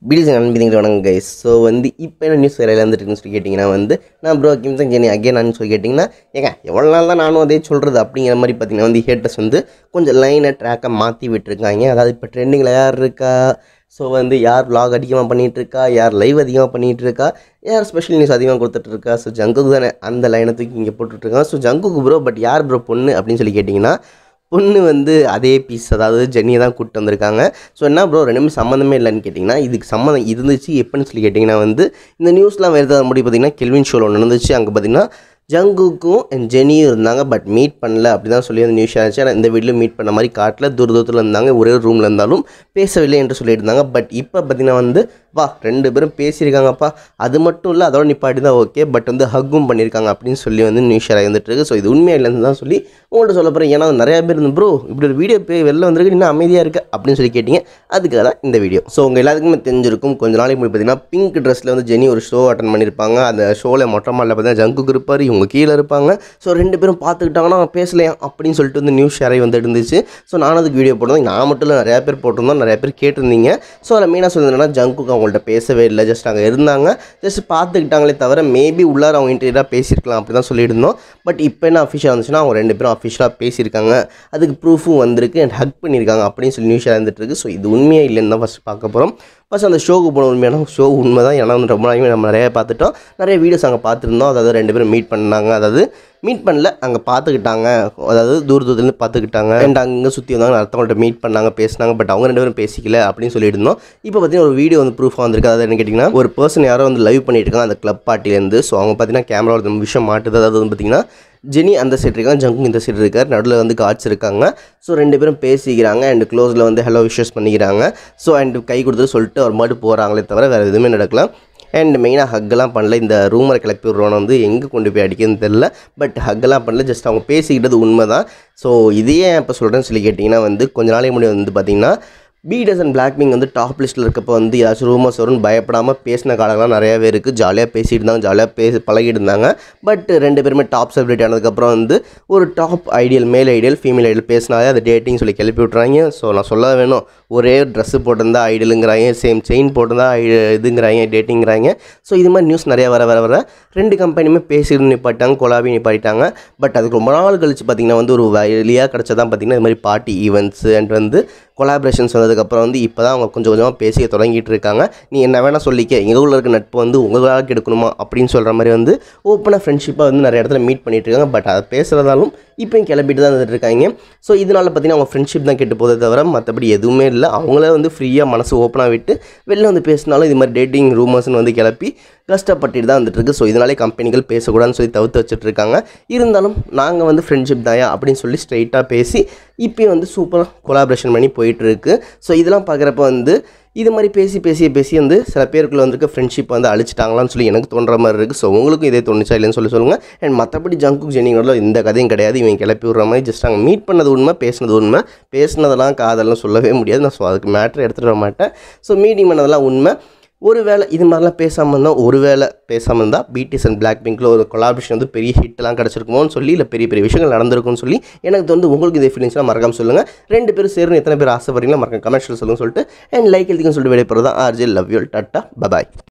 பிடிஸ் அன்பிதிங்க வணக்கம் guys so வந்து இப்போ என்ன நியூஸ் வேலையில் வந்துட்டுன்னு சொல்லி கேட்டிங்கன்னா வந்து நான் ப்ரோ கிம்சங் ஜெனி அகேன் சொல்லி கேட்டிங்கன்னா ஏங்க எவ்வளோ நாள் தான் நானும் அதே சொல்கிறது அப்படிங்கிற மாதிரி பார்த்தீங்கன்னா வந்து ஹேட்டர்ஸ் வந்து கொஞ்சம் லைனை ட்ராக்கை மாற்றி விட்டுருக்காங்க அதாவது இப்போ ட்ரெண்டிங்கில் யார் இருக்கா ஸோ வந்து யார் vlog அதிகமாக பண்ணிகிட்டு இருக்கா யார் லைவ் அதிகமாக பண்ணிகிட்டு இருக்கா யார் ஸ்பெஷல் நியூஸ் அதிகமாக கொடுத்துட்டு இருக்கா ஸோ ஜங்குக்கு தானே அந்த லைனை தூக்கி இங்கே போட்டுட்ருக்காங்க ஸோ ஜங்குக்கு ப்ரோ பட் யார் ப்ரோ பொண்ணு அப்படின்னு சொல்லி கேட்டிங்கன்னா பொண்ணு வந்து அதே பீஸ் அதாவது ஜென்னியை தான் கூப்பிட்டு வந்திருக்காங்க ஸோ என்ன ப்ரோ ரெண்டுமே சம்மந்தமே இல்லைன்னு கேட்டிங்கன்னா இதுக்கு சம்மந்தம் இருந்துச்சு எப்படின்னு சொல்லி கேட்டிங்கன்னா வந்து இந்த நியூஸ்லாம் வருது முடி பார்த்தீங்கன்னா கெல்வின் ஷோவில் ஒன்று நடந்துச்சு அங்கே பார்த்தீங்கன்னா ஜங்குக்கும் அண்ட் ஜெனியும் இருந்தாங்க பட் மீட் பண்ணல அப்படி தான் சொல்லி அந்த நியூஸ் ஆச்சு ஆனால் இந்த வீட்டில் மீட் பண்ண மாதிரி காட்டில் தூர தூரத்தில் இருந்தாங்க ஒரே ரூமில் இருந்தாலும் பேசவில்லை என்று சொல்லியிருந்தாங்க பட் இப்போ பார்த்தீங்கன்னா வந்து வா ரெண்டு பேரும் பேசியிருக்காங்கப்பா அது மட்டும் இல்லை அதோட நிப்பாட்டி தான் ஓகே பட் வந்து ஹக்கும் பண்ணியிருக்காங்க அப்படின்னு சொல்லி வந்து நியூஸ் ஷேர் வந்துட்டு இருக்கு ஸோ இது உண்மையாக இல்லைன்னு தான் சொல்லி உங்கள்கிட்ட சொல்ல போகிறேன் ஏன்னா நிறைய பேர் இருந்து ப்ரோ இப்படி ஒரு வீடியோ போய் வெளில வந்திருக்கு இன்னும் அமைதியாக இருக்கு அப்படின்னு சொல்லி கேட்டிங்க அதுக்காக தான் இந்த வீடியோ ஸோ உங்கள் எல்லாத்துக்குமே தெரிஞ்சிருக்கும் கொஞ்ச நாளைக்கு முன்னாடி பார்த்தீங்கன்னா பிங்க் ட்ரெஸ்ஸில் வந்து ஜெனி ஒரு ஷோ அட்டன் பண்ணியிருப்பாங்க அந்த ஷோவில் மொட்டை மாலில் பார்த்தீங்கன்னா ஜங்குக்கு இருப்பார் இவங்க கீழே இருப்பாங்க ஸோ ரெண்டு பேரும் பார்த்துக்கிட்டாங்கன்னா பேசலையா அப்படின்னு சொல்லிட்டு வந்து நியூஸ் ஷேரை வந்து இருந்துச்சு ஸோ நானும் அதுக்கு வீடியோ போட்டிருந்தேன் நான் மட்டும் இல்லை நிறையா பேர் போட்டிருந்தோம் நிறைய பேர் கேட்டிருந்தீங்க ஸோ அதில் மெயினாக சொல்லியிருந்தேன்னா ஜங்குக்கு அவங்கள்ட்ட பேசவே இல்லை ஜஸ்ட் அங்கே இருந்தாங்க ஜஸ்ட் பார்த்துக்கிட்டாங்களே தவிர மேபி உள்ளார அவங்க இன்டீரியராக பேசியிருக்கலாம் அப்படி தான் சொல்லியிருந்தோம் பட் இப்போ என்ன அஃபிஷியல் வந்துச்சுன்னா அவங்க ரெண்டு பேரும் அஃபிஷியலாக பேசியிருக்காங்க அதுக்கு ப்ரூஃபும் வந்திருக்கு அண்ட் ஹக் பண்ணியிருக்காங்க அப்படின்னு சொல்லி நியூஸ் இருந்துட்டு இருக்கு ஸோ இது உண்மையாக இல்லைன்னு தான் ஃபஸ்ட் பார்க்க போகிறோம் ஃபஸ்ட் அந்த ஷோக்கு போன உண்மையான ஷோ உண்மை தான் ஏன்னா வந்து ரொம்ப நாளைக்கு நம்ம நிறைய பார்த்துட்டோம் நிறைய வீடியோஸ் அங்கே பார்த்துருந்தோம் அதாவது ரெண்டு பேரும் மீட் பண்ணாங்க அதாவது மீட் பண்ணல அங்கே பார்த்துக்கிட்டாங்க அதாவது தூர தூரத்துலேருந்து பார்த்துக்கிட்டாங்க அண்ட் அங்கே சுற்றி வந்தாங்க அடுத்தவங்கள்ட்ட மீட் பண்ணாங்க பேசினாங்க பட் அவங்க ரெண்டு பேரும் பேசிக்கல அப்படின்னு சொல்லியிருந்தோம் இப்போ பார்த்தீங்கன்னா ஒரு வீடியோ வந்து ப்ரூஃபாக வந்திருக்கு அதாவது என்ன கேட்டிங்கன்னா ஒரு பர்சன் யாரோ வந்து லைவ் பண்ணிட்டு இருக்காங்க அந்த கிளப் பார்ட்டிலேருந்து ஸோ அவங்க பார்த்தீங்கன்னா கேமராவில் இந்த விஷயம் மாட்டுது அதாவது வந்து பார்த்தீங்கன்னா ஜெனி அந்த சைடு இருக்காங்க ஜங்கும் இந்த சைடு இருக்கார் நடுவில் வந்து காட்ஸ் இருக்காங்க ஸோ ரெண்டு பேரும் பேசிக்கிறாங்க அண்ட் க்ளோஸில் வந்து ஹலோ விஷஸ் பண்ணிக்கிறாங்க ஸோ அண்ட் கை கொடுத்து சொல்லிட்டு ஒரு மாட்டு போகிறாங்களே தவிர வேறு எதுவுமே நடக்கல அண்ட் மெயினாக ஹக்கெல்லாம் பண்ணல இந்த ரூமரை கிளப்பி விட்றவனை வந்து எங்கே கொண்டு போய் அடிக்கிறதுன்னு தெரில பட் ஹக்கெல்லாம் பண்ணல ஜஸ்ட் அவங்க பேசிக்கிட்டது உண்மை தான் ஸோ இதையே இப்போ சொல்கிறேன்னு சொல்லி கேட்டிங்கன்னா வந்து கொஞ்ச நாளைக்கு முன்னாடி வந்து பார்த்திங்கன்னா பீடஸ் அண்ட் பிளாக்பிங் வந்து டாப் லிஸ்ட்டில் இருக்கப்போ வந்து ஏதாச்சும் ரூமர்ஸ் வரும்னு பயப்படாமல் பேசின காலங்கள்லாம் நிறையாவே இருக்குது ஜாலியாக பேசிட்டு இருந்தாங்க ஜாலியாக பேசி பழகிட்டு இருந்தாங்க பட் ரெண்டு பேருமே டாப் செலிபிரிட்டி ஆனதுக்கப்புறம் வந்து ஒரு top ideal male ideal female ideal பேசினாலே அது டேட்டிங் சொல்லி கிளப்பி விட்றாங்க ஸோ நான் சொல்ல வேணும் ஒரே ட்ரெஸ்ஸு போட்டிருந்தா ஐடியலுங்கிறாங்க சேம் செயின் போட்டிருந்தா ஐ இதுங்கிறாங்க டேட்டிங்கிறாங்க ஸோ இது மாதிரி நியூஸ் நிறையா வர வர வர ரெண்டு கம்பெனியுமே பேசிட்டு நிப்பாட்டாங்க கொலாபி நிப்பாட்டிட்டாங்க பட் அதுக்கு ரொம்ப நாள் கழிச்சு பார்த்திங்கன்னா வந்து ஒரு வழியாக கிடச்சதான் பார்த்திங்கன்னா இது மாதிரி பார்ட்டி ஈவெண்ட்ஸு அண்ட் வந்து கொலாபரேஷன்ஸ் வந்ததுக்கப்புறம் வந்து இப்போ தான் அவங்க கொஞ்சம் கொஞ்சமாக பேசிய தொடங்கிட்டு இருக்காங்க நீ என்ன வேணால் சொல்லிக்க எங்களுக்குள்ள இருக்க நட்பு வந்து உங்களால் கெடுக்கணுமா அப்படின்னு சொல்கிற மாதிரி வந்து ஓப்பனாக ஃப்ரெண்ட்ஷிப்பாக வந்து நிறைய இடத்துல மீட் பண்ணிட்டு இருக்காங்க பட் அதை பேசுகிறதாலும் இப்போயும் கிளப்பிட்டு தான் வந்துட்டு இருக்காங்க ஸோ இதனால் பார்த்தீங்கன்னா அவங்க ஃப்ரெண்ட்ஷிப் தான் கெட்டு போதே தவிர மற்றபடி எதுவுமே இல்லை அவங்களே வந்து ஃப்ரீயாக மனசு ஓப்பனாக விட்டு வெளில வந்து பேசினாலும் இது மாதிரி டேட்டிங் ரூமர்ஸ்னு வந்து கிளப்பி கஷ்டப்பட்டுட்டு தான் வந்துட்டு இருக்கு ஸோ இதனாலே கம்பெனிகள் பேசக்கூடாதுன்னு சொல்லி தவிர்த்து வச்சுட்டு இருக்காங்க இருந்தாலும் நாங்கள் வந்து ஃப்ரெண்ட்ஷிப் தாயா அப்படின்னு சொல்லி ஸ்ட்ரைட்டாக பேசி இப்போயும் வந்து சூப்பராக கொலாபரேஷன் பண்ணி போயிட்டு இருக்கு ஸோ இதெல்லாம் பார்க்குறப்ப வந்து இது மாதிரி பேசி பேசி பேசி வந்து சில பேருக்குள்ள வந்துருக்க ஃப்ரெண்ட்ஷிப் வந்து அழிச்சிட்டாங்களான்னு சொல்லி எனக்கு தோன்ற மாதிரி இருக்குது ஸோ உங்களுக்கும் இதே தோணுச்சா இல்லைன்னு சொல்லி சொல்லுங்கள் அண்ட் மற்றபடி ஜங்குக் ஜெனிங்களோட இந்த கதையும் கிடையாது இவங்க கிளப்பி விடுற மாதிரி ஜஸ்ட் அங்கே மீட் பண்ணது உண்மை பேசினது உண்மை பேசினதெல்லாம் காதெல்லாம் சொல்லவே முடியாது நான் ஸோ அதுக்கு மேட்ரு எடுத்துகிட்டு வர மாட்டேன் ஸோ மீட்டிங் பண்ணதெல்லாம் உண்மை ஒருவேளை இது மாதிரிலாம் பேசாமல் இருந்தால் ஒருவேளை பேசாமல் இருந்தால் பிடிஎஸ் அண்ட் பிளாக் பிங்கில் ஒரு கொலாபரேஷன் வந்து பெரிய ஹிட்லாம் கிடச்சிருக்குமோன்னு சொல்லி இல்லை பெரிய பெரிய விஷயங்கள் நடந்திருக்கும்னு சொல்லி எனக்கு வந்து உங்களுக்கு இதே ஃபீலிங்ஸ்லாம் மறக்காம சொல்லுங்கள் ரெண்டு பேரும் சேரும் எத்தனை பேர் ஆசைப்படுறீங்களா மறக்காம கமெண்ட்ஸில் சொல்லுங்க சொல்லிட்டு அண்ட் லைக் எழுதிக்கன்னு சொல்லிட்டு வெளியே போகிறது தான் RJ love you tata bye bye